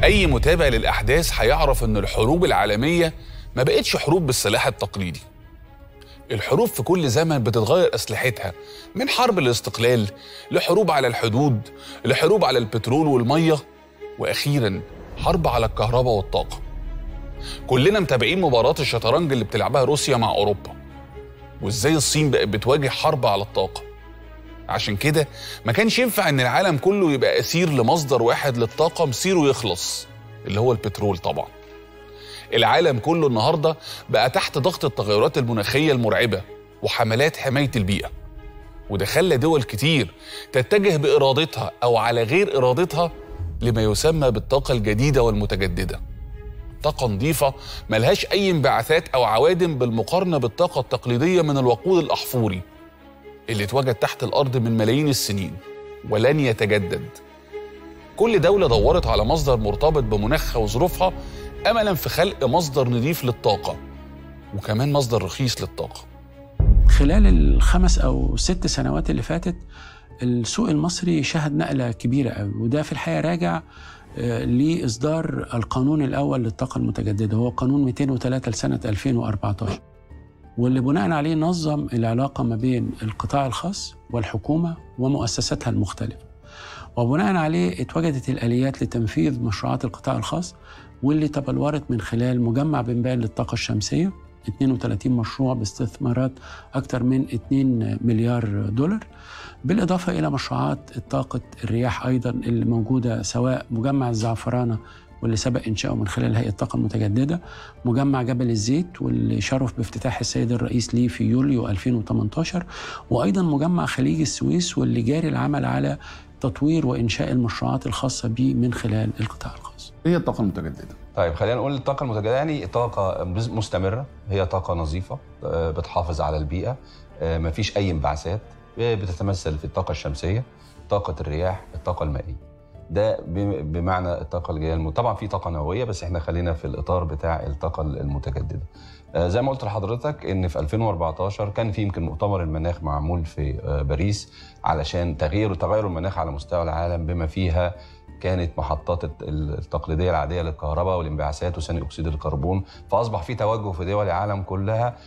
أي متابع للأحداث هيعرف إن الحروب العالمية ما بقتش حروب بالسلاح التقليدي الحروب في كل زمن بتتغير أسلحتها من حرب الاستقلال لحروب على الحدود لحروب على البترول والمية وأخيرا حرب على الكهرباء والطاقة كلنا متابعين مباراة الشطرنج اللي بتلعبها روسيا مع أوروبا وإزاي الصين بقت بتواجه حرب على الطاقة عشان كده ما كانش ينفع ان العالم كله يبقى اسير لمصدر واحد للطاقه مصيره يخلص اللي هو البترول طبعا العالم كله النهارده بقى تحت ضغط التغيرات المناخيه المرعبه وحملات حمايه البيئه وده خلى دول كتير تتجه بارادتها او على غير ارادتها لما يسمى بالطاقه الجديده والمتجدده طاقه نظيفه ملهاش اي انبعاثات او عوادم بالمقارنه بالطاقه التقليديه من الوقود الاحفوري اللي اتوجد تحت الارض من ملايين السنين ولن يتجدد كل دوله دورت على مصدر مرتبط بمناخها وظروفها املا في خلق مصدر نظيف للطاقه وكمان مصدر رخيص للطاقه خلال الخمس او ست سنوات اللي فاتت السوق المصري شهد نقله كبيره قوي وده في الحقيقه راجع آه، لاصدار القانون الاول للطاقه المتجدده هو قانون 203 لسنه 2014 واللي بناء عليه نظم العلاقه ما بين القطاع الخاص والحكومه ومؤسساتها المختلفه وبناء عليه اتوجدت الاليات لتنفيذ مشروعات القطاع الخاص واللي تبلورت من خلال مجمع بنبان للطاقه الشمسيه 32 مشروع باستثمارات أكثر من 2 مليار دولار بالإضافة إلى مشروعات طاقة الرياح أيضا اللي موجودة سواء مجمع الزعفرانة واللي سبق إنشاؤه من خلال هيئة الطاقة المتجددة مجمع جبل الزيت واللي شرف بافتتاح السيد الرئيس ليه في يوليو 2018 وأيضا مجمع خليج السويس واللي جاري العمل على تطوير وإنشاء المشروعات الخاصة به من خلال القطاع الخاص ايه هي الطاقه المتجدده طيب خلينا نقول الطاقة المتجددة يعني طاقة مستمرة هي طاقة نظيفة آه، بتحافظ على البيئة آه، مفيش أي انبعاثات آه، بتتمثل في الطاقة الشمسية طاقة الرياح الطاقة المائية ده ب- بمعنى الطاقة الجاية الم... طبعا في طاقة نووية بس احنا خلينا في الإطار بتاع الطاقة المتجددة آه، زي ما قلت لحضرتك ان في 2014 كان في يمكن مؤتمر المناخ معمول في آه، باريس علشان تغيير تغير المناخ على مستوى العالم بما فيها كانت محطات الت- التقليديه العاديه للكهرباء والانبعاثات وثاني اكسيد الكربون فاصبح في توجه في دول العالم كلها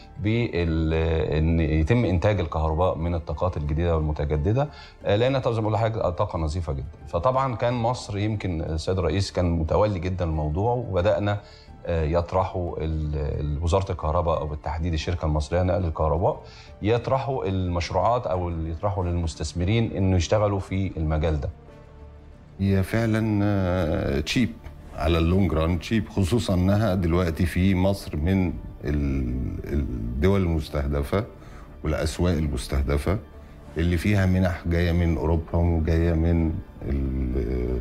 بان يتم انتاج الكهرباء من الطاقات الجديده والمتجدده آه، لان طبعا زي ما بقول لحضرتك طاقه نظيفه جدا فطبعا كان مصر يمكن السيد الرئيس كان متولي جدا الموضوع وبدانا آه، يطرحوا ال- ال- وزاره الكهرباء او بالتحديد الشركه المصريه لنقل الكهرباء يطرحوا المشروعات او اللي يطرحوا للمستثمرين انه يشتغلوا في المجال ده هي فعلا تشيب على اللونج ران تشيب خصوصا انها دلوقتي في مصر من ال- الدول المستهدفه والاسواق المستهدفه اللي فيها منح جايه من اوروبا وجايه من ال-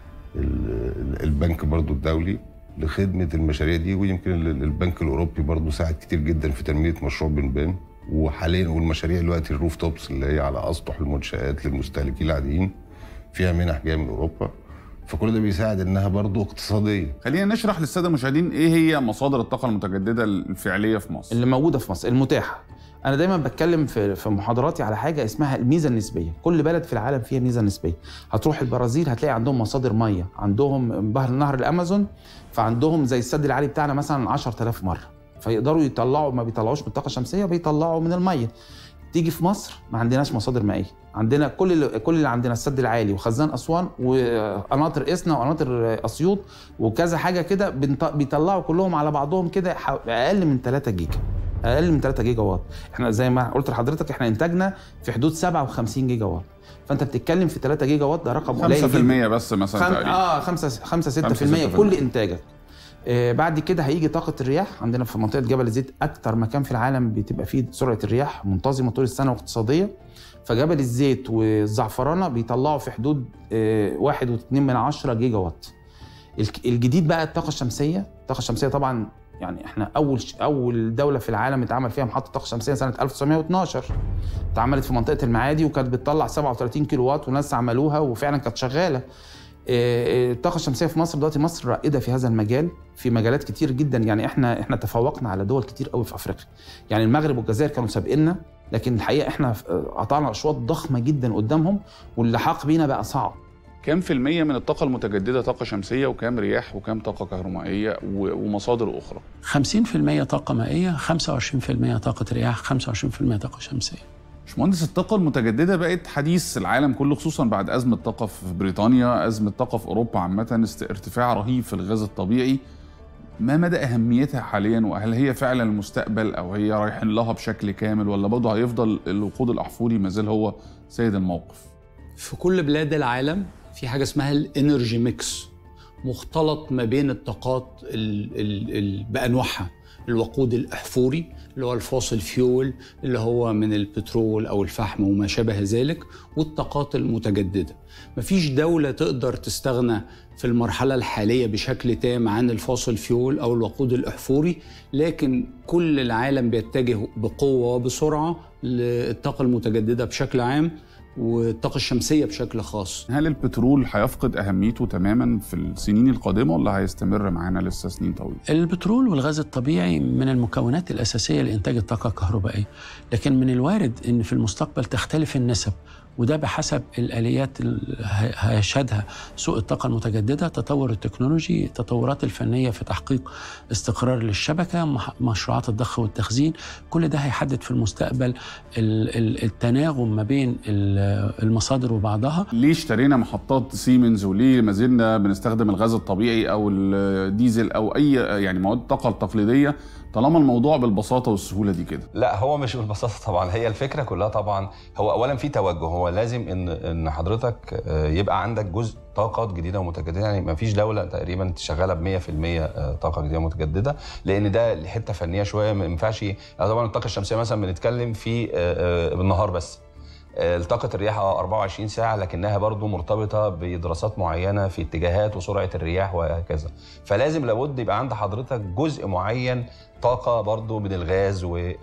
ال- البنك برضو الدولي لخدمه المشاريع دي ويمكن ال- البنك الاوروبي برضو ساعد كتير جدا في تنميه مشروع بنبان وحاليا والمشاريع دلوقتي الروف توبس اللي هي على اسطح المنشات للمستهلكين العاديين فيها منح جايه من اوروبا فكل ده بيساعد انها برضو اقتصاديه خلينا نشرح للساده المشاهدين ايه هي مصادر الطاقه المتجدده الفعليه في مصر اللي موجوده في مصر المتاحه انا دايما بتكلم في في محاضراتي على حاجه اسمها الميزه النسبيه كل بلد في العالم فيها ميزه نسبيه هتروح البرازيل هتلاقي عندهم مصادر ميه عندهم بحر نهر الامازون فعندهم زي السد العالي بتاعنا مثلا 10000 مره فيقدروا يطلعوا ما بيطلعوش من الطاقه الشمسيه بيطلعوا من الميه تيجي في مصر ما عندناش مصادر مائيه عندنا كل اللي كل اللي عندنا السد العالي وخزان اسوان وقناطر اسنا وقناطر اسيوط وكذا حاجه كده بنط- بيطلعوا كلهم على بعضهم كده حو- اقل من 3 جيجا اقل من 3 جيجا واط احنا زي ما قلت لحضرتك احنا انتاجنا في حدود 57 جيجا واط فانت بتتكلم في 3 جيجا واط ده رقم قليل 5% جدا. بس مثلا خم... تقريبا اه 5 5 6% 5 كل انتاجك آه بعد كده هيجي طاقه الرياح عندنا في منطقه جبل الزيت اكتر مكان في العالم بتبقى فيه سرعه الرياح منتظمه طول السنه واقتصاديه فجبل الزيت والزعفرانه بيطلعوا في حدود آه واحد واتنين من عشرة جيجا وات الك- الجديد بقى الطاقه الشمسيه الطاقه الشمسيه طبعا يعني احنا اول اول دوله في العالم اتعمل فيها محطه طاقه شمسيه سنه 1912 اتعملت في منطقه المعادي وكانت بتطلع 37 كيلو وات وناس عملوها وفعلا كانت شغاله آه، الطاقه الشمسيه في مصر دلوقتي مصر رائده في هذا المجال في مجالات كتير جدا يعني احنا احنا تفوقنا على دول كتير قوي في افريقيا يعني المغرب والجزائر كانوا سابقنا لكن الحقيقه احنا آه، قطعنا اشواط ضخمه جدا قدامهم واللحاق بينا بقى صعب كام في المية من الطاقة المتجددة طاقة شمسية وكام رياح وكام طاقة كهرومائية و- ومصادر أخرى 50% طاقة مائية 25% طاقة رياح 25% طاقة شمسية باشمهندس الطاقة المتجددة بقت حديث العالم كله خصوصا بعد أزمة طاقة في بريطانيا أزمة طاقة في أوروبا عامة است- ارتفاع رهيب في الغاز الطبيعي ما مدى أهميتها حاليا وهل هي فعلا المستقبل أو هي رايحين لها بشكل كامل ولا برضه هيفضل الوقود الأحفوري ما زال هو سيد الموقف في كل بلاد العالم في حاجه اسمها الانرجي ميكس مختلط ما بين الطاقات ال ال ال بانواعها الوقود الاحفوري اللي هو الفوسل فيول اللي هو من البترول او الفحم وما شابه ذلك والطاقات المتجدده مفيش دوله تقدر تستغنى في المرحله الحاليه بشكل تام عن الفوسل فيول او الوقود الاحفوري لكن كل العالم بيتجه بقوه وبسرعه للطاقه المتجدده بشكل عام والطاقة الشمسية بشكل خاص هل البترول هيفقد أهميته تماما في السنين القادمة ولا هيستمر معانا لسه سنين طويلة؟ البترول والغاز الطبيعي من المكونات الأساسية لإنتاج الطاقة الكهربائية لكن من الوارد أن في المستقبل تختلف النسب وده بحسب الآليات اللي ه- هيشهدها سوق الطاقة المتجددة تطور التكنولوجي التطورات الفنية في تحقيق استقرار للشبكة مح- مشروعات الضخ والتخزين كل ده هيحدد في المستقبل ال- ال- التناغم ما بين ال- المصادر وبعضها ليه اشترينا محطات سيمنز وليه ما زلنا بنستخدم الغاز الطبيعي او الديزل او اي يعني مواد الطاقه التقليديه طالما الموضوع بالبساطه والسهوله دي كده لا هو مش بالبساطه طبعا هي الفكره كلها طبعا هو اولا في توجه هو لازم ان ان حضرتك آه، يبقى عندك جزء طاقات جديده ومتجدده يعني ما فيش دوله تقريبا شغاله ب 100% طاقه جديده ومتجدده لان ده حته فنيه شويه ما ينفعش يعني طبعا الطاقه الشمسيه مثلا بنتكلم في آه، آه، بالنهار بس آه، طاقة الرياح آه 24 ساعة لكنها برضو مرتبطة بدراسات معينة في اتجاهات وسرعة الرياح وهكذا فلازم لابد يبقى عند حضرتك جزء معين طاقة برضو من الغاز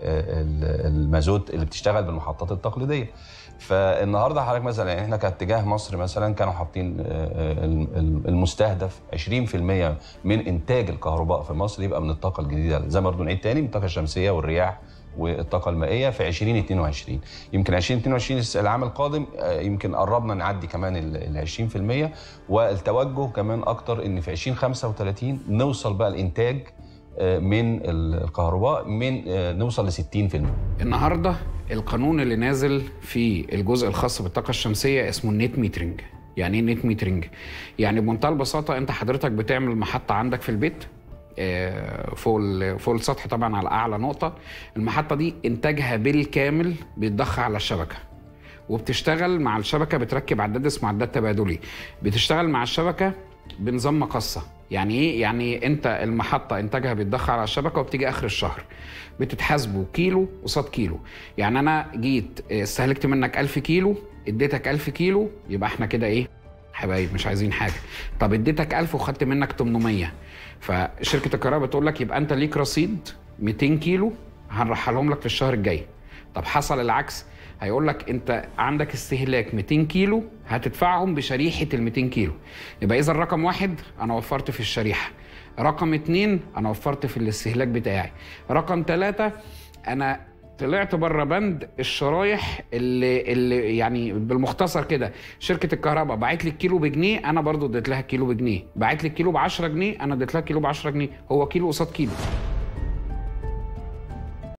والمازوت اللي بتشتغل بالمحطات التقليدية فالنهارده حضرتك مثلا يعني احنا كاتجاه مصر مثلا كانوا حاطين آه، آه، الم- المستهدف 20% من انتاج الكهرباء في مصر يبقى من الطاقه الجديده زي ما برضو نعيد تاني من الطاقه الشمسيه والرياح والطاقه المائيه في 2022 يمكن 2022 العام القادم آه، يمكن قربنا نعدي كمان ال ال 20% والتوجه كمان اكتر ان في 2035 نوصل بقى الانتاج آه، من الكهرباء من آه، نوصل ل 60% النهارده القانون اللي نازل في الجزء الخاص بالطاقه الشمسيه اسمه النت ميترنج يعني ايه نت ميترنج يعني بمنتهى البساطه انت حضرتك بتعمل محطه عندك في البيت آه، فوق ال- فوق السطح طبعا على اعلى نقطه المحطه دي انتاجها بالكامل بيتضخ على الشبكه وبتشتغل مع الشبكه بتركب عداد اسمه عداد تبادلي بتشتغل مع الشبكه بنظام مقصه يعني ايه يعني انت المحطه انتاجها بيتضخ على الشبكه وبتيجي اخر الشهر بتتحاسبوا كيلو قصاد كيلو يعني انا جيت اه، استهلكت منك 1000 كيلو اديتك 1000 كيلو يبقى احنا كده ايه حبايب مش عايزين حاجه طب اديتك 1000 وخدت منك 800 فشركه الكهرباء بتقول لك يبقى انت ليك رصيد 200 كيلو هنرحلهم لك في الشهر الجاي طب حصل العكس هيقول لك انت عندك استهلاك 200 كيلو هتدفعهم بشريحه ال 200 كيلو يبقى اذا رقم واحد انا وفرت في الشريحه رقم اتنين انا وفرت في الاستهلاك بتاعي رقم ثلاثة انا طلعت بره بند الشرايح اللي, اللي يعني بالمختصر كده شركه الكهرباء باعت لي الكيلو بجنيه انا برضو اديت لها الكيلو بجنيه باعت لي الكيلو ب 10 جنيه انا اديت لها الكيلو ب 10 جنيه هو كيلو قصاد كيلو